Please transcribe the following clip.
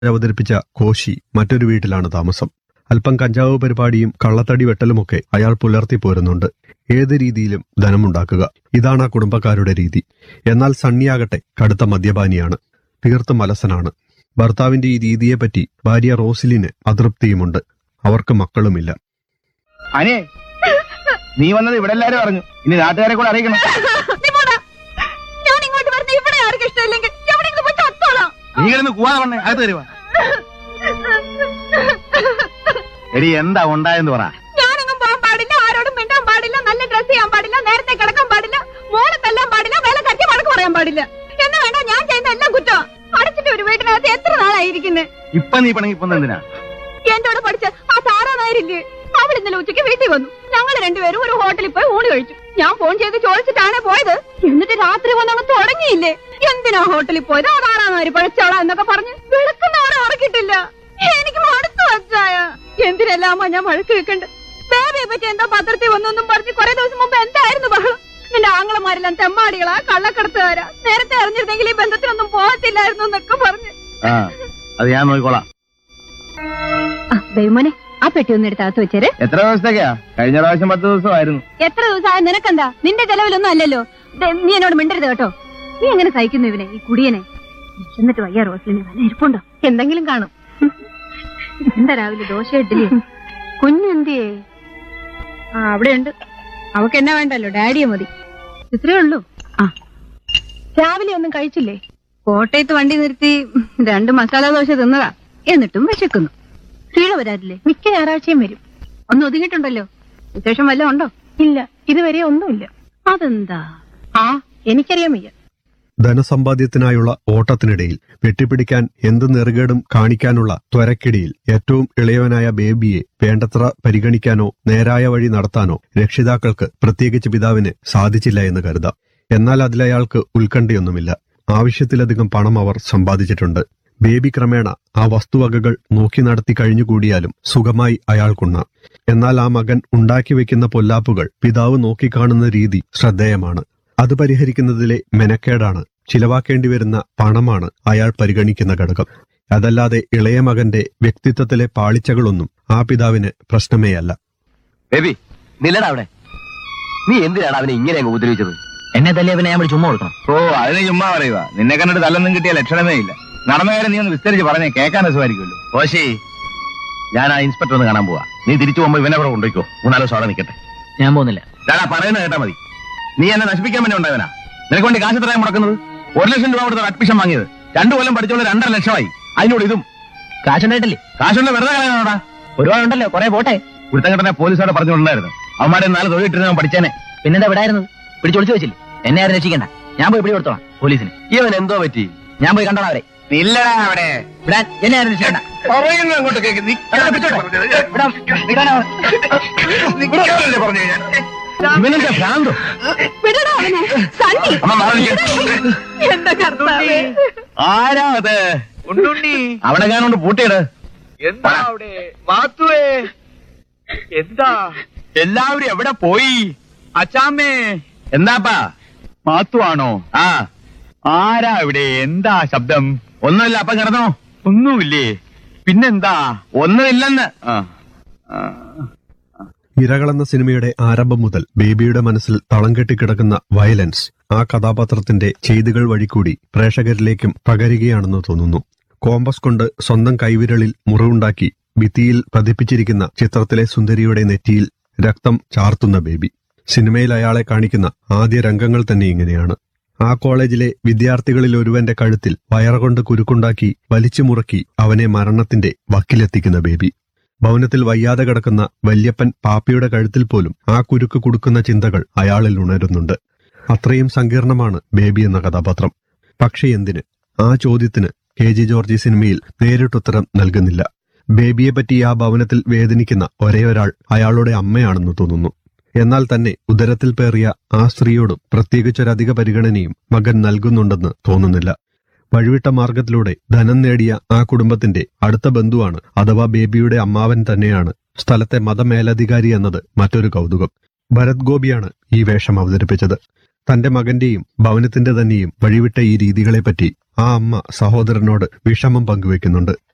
അവതരിപ്പിച്ച കോശി മറ്റൊരു വീട്ടിലാണ് താമസം അല്പം കഞ്ചാവ് പരിപാടിയും കള്ളത്തടി വെട്ടലുമൊക്കെ അയാൾ പുലർത്തി പോരുന്നുണ്ട് ഏത് രീതിയിലും ധനമുണ്ടാക്കുക ഇതാണ് ആ കുടുംബക്കാരുടെ രീതി എന്നാൽ സണ്ണിയാകട്ടെ കടുത്ത മദ്യപാനിയാണ് തീർത്തും അലസനാണ് ഭർത്താവിന്റെ ഈ രീതിയെപ്പറ്റി ഭാര്യ റോസിലിന് അതൃപ്തിയുമുണ്ട് അവർക്ക് മക്കളുമില്ല അനേ നീ വന്നത് ഇവിടെ എല്ലാരും അറിഞ്ഞു ഇനി നാട്ടുകാരെ കൂടെ അറിയിക്കണം നീ പോടാ. ഞാൻ ഇങ്ങോട്ട് വരുന്ന ഇവിടെ ആർക്കും ഇഷ്ടമില്ലെങ്കിൽ എവിടെയെങ്കിലും പോയി ചത്തോളാം നീ കിടന്ന് കൂവാതെ വണ്ണേ അകത്ത് തരുവാ എടി എന്താ ഉണ്ടായെന്ന് പറ ഞാനെങ്ങും പോകാൻ പാടില്ല ആരോടും മിണ്ടാൻ പാടില്ല നല്ല ഡ്രസ് ചെയ്യാൻ പാടില്ല നേരത്തെ കിടക്കാൻ പാടില്ല മോളെ തല്ലാൻ പാടില്ല വേല കറ്റി വഴക്ക് പറയാൻ പാടില്ല എന്ന് വേണ്ട ഞാൻ ചെയ്യുന്ന എല്ലാം കുറ്റം അടച്ചിട്ട് ഒരു വീട്ടിനകത്ത് എത്ര നാളായിരിക്കുന്നത് ഇപ്പൊ നീ പണങ്ങി പോന്ന എന്തിനാ എന്റെ കൂടെ പഠിച്ച ആ സാറാനായിരില്ലേ അവൾ ഇന്നലെ ഉച്ചയ്ക്ക് വീട്ടിൽ വന്നു ഞങ്ങൾ രണ്ടുപേരും ഒരു ഹോട്ടലിൽ പോയി ഊണ് കഴിച്ചു ഞാൻ ഫോൺ ചെയ്ത് ചോദിച്ചിട്ടാണ് പോയത് എന്നിട്ട് രാത്രി വന്നങ്ങ് തുടങ്ങിയില്ലേ എന്തിനാ ഹോട്ടലിൽ പോയത് അതാറാനാര് പഴച്ചോളാ എന്നൊക്കെ പറഞ്ഞ് വിളക്കുന്നവരെ ഉറക്കിട്ടില്ല എനിക്ക് മടുത്തു വച്ചായ എന്തിനെല്ലാമോ ഞാൻ വഴക്ക് വെക്കണ്ട് ബേബിയെ പറ്റി എന്താ പത്രത്തിൽ വന്നൊന്നും പറഞ്ഞ് കുറെ ദിവസം മുമ്പ് എന്തായിരുന്നു ബഹളം നിന്റെ ആങ്ങളമാരെല്ലാം തെമ്മാടികളാ കള്ളക്കടത്തുകാരാ നേരത്തെ അറിഞ്ഞിരുന്നെങ്കിൽ ഈ ബന്ധത്തിനൊന്നും പോകത്തില്ലായിരുന്നു എന്നൊക്കെ പറഞ്ഞ് ആ അത് ഞാൻ നോക്കിക്കോളാം ദൈവമോനെ ആ പെട്ടി ഒന്ന് എടുത്ത് അകത്ത് വെച്ചേര് എത്ര ദിവസത്തേക്കാ കഴിഞ്ഞ പ്രാവശ്യം പത്ത് ദിവസമായിരുന്നു എത്ര ദിവസമായ നിനക്കെന്താ നിന്റെ ചെലവിലൊന്നും അല്ലല്ലോ ദേ, നീ എന്നോട് മിണ്ടരുത് കേട്ടോ നീ എങ്ങനെ സഹിക്കുന്നു ഇവനെ ഈ കുടിയനെ എന്നിട്ട് വയ്യ റോസ്ലിന് വല്ല ഇരിപ്പുണ്ടോ എന്തെങ്കിലും കാണും എന്താ രാവിലെ ദോശ ഇഡ്ഡലി കുഞ്ഞെന്തിയേ ആ അവിടെ ഉണ്ട് അവക്ക് എന്നാ വേണ്ടല്ലോ ഡാഡിയെ മതി ഇത്രേ ഉള്ളൂ ആ രാവിലെ ഒന്നും കഴിച്ചില്ലേ കോട്ടയത്ത് വണ്ടി നിർത്തി രണ്ട് മസാല ദോശ തിന്നതാ എന്നിട്ടും വിശക്കുന്നു ക്ഷീണം വരാറില്ലേ മിക്ക ഞായറാഴ്ചയും വരും ഒന്ന് ഒതുങ്ങിയിട്ടുണ്ടല്ലോ വിശേഷം വല്ലതും ഉണ്ടോ ഇല്ല ഇതുവരെ ഒന്നുമില്ല അതെന്താ ആ എനിക്കറിയാൻ വയ്യ ധനസമ്പാദ്യത്തിനായുള്ള ഓട്ടത്തിനിടയിൽ വെട്ടിപ്പിടിക്കാൻ എന്ത് നെറുകേടും കാണിക്കാനുള്ള ത്വരക്കിടിയിൽ ഏറ്റവും ഇളയവനായ ബേബിയെ വേണ്ടത്ര പരിഗണിക്കാനോ നേരായ വഴി നടത്താനോ രക്ഷിതാക്കൾക്ക് പ്രത്യേകിച്ച് പിതാവിന് സാധിച്ചില്ല എന്ന് കരുതാം എന്നാൽ അതിലയാൾക്ക് ഉത്കണ്ഠയൊന്നുമില്ല ആവശ്യത്തിലധികം പണം അവർ സമ്പാദിച്ചിട്ടുണ്ട് ബേബി ക്രമേണ ആ വസ്തുവകകൾ നോക്കി നടത്തി കഴിഞ്ഞുകൂടിയാലും സുഖമായി അയാൾക്കുണ്ണാം എന്നാൽ ആ മകൻ ഉണ്ടാക്കി വെക്കുന്ന പൊല്ലാപ്പുകൾ പിതാവ് നോക്കിക്കാണുന്ന രീതി ശ്രദ്ധേയമാണ് അത് പരിഹരിക്കുന്നതിലെ മെനക്കേടാണ് ചിലവാക്കേണ്ടി വരുന്ന പണമാണ് അയാൾ പരിഗണിക്കുന്ന ഘടകം അതല്ലാതെ ഇളയ മകന്റെ വ്യക്തിത്വത്തിലെ പാളിച്ചകളൊന്നും ആ പിതാവിന് പ്രശ്നമേയല്ല ബേബി നില്ലടാ അവിടെ നീ എന്തിനാണ് അവനെ ഇങ്ങനെ അങ്ങ് ഉപദ്രവിച്ചത് എന്നെ തല്ലേ അവനെ ഞാൻ ചുമ്മാ കൊടുക്കണം ഓ അതിന് ചുമ്മാ പറയുക നിന്നെ കണ്ടിട്ട് തല്ലൊന്നും കിട്ടിയ ലക്ഷണമേ ഇല്ല നടന്ന കാര്യം നീ ഒന്ന് വിസ്തരിച്ച് പറഞ്ഞേ കേൾക്കാൻ രസമായിരിക്കുമല്ലോ കോശി ഞാൻ ആ ഇൻസ്പെക്ടർ ഒന്ന് കാണാൻ പോവാ നീ തിരിച്ചു പോകുമ്പോ ഇവനെ അവിടെ കൊണ്ടുപോയിക്കോ മൂന്നാലോ സോടെ നിൽക്കട്ടെ ഞാൻ പോകുന്നില്ല ദാടാ പറയുന്നത് കേട്ടാ മതി നീ എന്നെ നശിപ്പിക്കാൻ വേണ്ടി ഉണ്ടായവനാ നിനക്ക് വേണ്ടി കാശ് എത്രയാണ് മുടക്കുന്നത് ഒരു ലക്ഷം രൂപ കൊടുത്ത അഡ്മിഷൻ വാങ്ങിയത് രണ്ടു കൊല്ലം പഠിച്ചോണ്ട് രണ്ടര ലക്ഷമായി അതിനോട് ഇതും കാശുണ്ടായിട്ടില്ലേ കാശുണ്ട് വെറുതെ കളയാനോടാ ഒരുപാടുണ്ടല്ലോ കുറെ പോട്ടെ കുരുത്തങ്കട്ടനെ പോലീസോടെ പറഞ്ഞിട്ടുണ്ടായിരുന്നു അവന്മാരെ നാല് തൊഴിലിട്ടിരുന്ന ഞാൻ പഠിച്ചേനെ പിന്നെന്താ വിടായിരുന്നത് പിടിച്ചൊളിച്ചു വെച്ചില്ലേ എന്നെ ആരും രക്ഷിക്കണ്ട ഞാൻ പോയി പിടി കൊടുത്തോളാം പോലീസിന് ഇവൻ എന്തോ പറ്റി ഞാൻ പോയി കണ്ടോളാം അവരെ ഇല്ലടാ അവിടെ വിടാൻ എന്നെ ആരും രക്ഷിക്കണ്ട പറയുന്നു അങ്ങോട്ട് കേക്ക്. നീ വിടാം വിടാനാ നിൽക്കാനല്ലേ പറഞ്ഞത് ഞാൻ? ഇവനെന്താ ഭ്രാന്തോ വിടടാ അവനെ സണ്ണി അമ്മ മാറി നിൽക്ക്. എന്റെ കർത്താവേ ആരാ അത് ഉണ്ണുണ്ണി അവിടെ ഞാൻ കൊണ്ട് പൂട്ടിയിട് എന്താ അവിടെ മാത്തുവേ എന്താ എല്ലാവരും എവിടെ പോയി അച്ചാമ്മേ എന്താപ്പാ മാത്തുവാണോ ആ ആരാ ഇവിടെ എന്താ ശബ്ദം ഒന്നുമില്ല അപ്പം കിടന്നോ ഒന്നുമില്ലേ പിന്നെന്താ ഒന്നുമില്ലെന്ന് ആ ആ. ഇരകളെന്ന സിനിമയുടെ ആരംഭം മുതൽ ബേബിയുടെ മനസ്സിൽ തളം കെട്ടിക്കിടക്കുന്ന വയലൻസ് ആ കഥാപാത്രത്തിന്റെ ചെയ്തികൾ വഴിക്കൂടി പ്രേക്ഷകരിലേക്കും പകരുകയാണെന്ന് തോന്നുന്നു കോമ്പസ് കൊണ്ട് സ്വന്തം കൈവിരലിൽ മുറിവുണ്ടാക്കി ഭിത്തിയിൽ പതിപ്പിച്ചിരിക്കുന്ന ചിത്രത്തിലെ സുന്ദരിയുടെ നെറ്റിയിൽ രക്തം ചാർത്തുന്ന ബേബി സിനിമയിൽ അയാളെ കാണിക്കുന്ന ആദ്യ രംഗങ്ങൾ തന്നെ ഇങ്ങനെയാണ് ആ കോളേജിലെ വിദ്യാർത്ഥികളിൽ ഒരുവന്റെ കഴുത്തിൽ വയറുകൊണ്ട് കുരുക്കുണ്ടാക്കി വലിച്ചു മുറുക്കി അവനെ മരണത്തിന്റെ വക്കിലെത്തിക്കുന്ന ബേബി ഭവനത്തിൽ വയ്യാതെ കിടക്കുന്ന വല്യപ്പൻ പാപ്പിയുടെ കഴുത്തിൽ പോലും ആ കുരുക്ക് കൊടുക്കുന്ന ചിന്തകൾ അയാളിൽ ഉണരുന്നുണ്ട് അത്രയും സങ്കീർണമാണ് ബേബി എന്ന കഥാപാത്രം പക്ഷെ എന്തിന് ആ ചോദ്യത്തിന് കെ ജി ജോർജ് ഈ സിനിമയിൽ നേരിട്ടുത്തരം നൽകുന്നില്ല ബേബിയെ പറ്റി ആ ഭവനത്തിൽ വേദനിക്കുന്ന ഒരേ ഒരാൾ അയാളുടെ അമ്മയാണെന്ന് തോന്നുന്നു എന്നാൽ തന്നെ ഉദരത്തിൽ പേറിയ ആ സ്ത്രീയോടും പ്രത്യേകിച്ചൊരധിക പരിഗണനയും മകൻ നൽകുന്നുണ്ടെന്ന് തോന്നുന്നില്ല വഴിവിട്ട മാർഗത്തിലൂടെ ധനം നേടിയ ആ കുടുംബത്തിന്റെ അടുത്ത ബന്ധുവാണ് അഥവാ ബേബിയുടെ അമ്മാവൻ തന്നെയാണ് സ്ഥലത്തെ മതമേലധികാരി എന്നത് മറ്റൊരു കൗതുകം ഭരത് ഗോപിയാണ് ഈ വേഷം അവതരിപ്പിച്ചത് തന്റെ മകന്റെയും ഭവനത്തിന്റെ തന്നെയും വഴിവിട്ട ഈ രീതികളെപ്പറ്റി ആ അമ്മ സഹോദരനോട് വിഷമം പങ്കുവെക്കുന്നുണ്ട്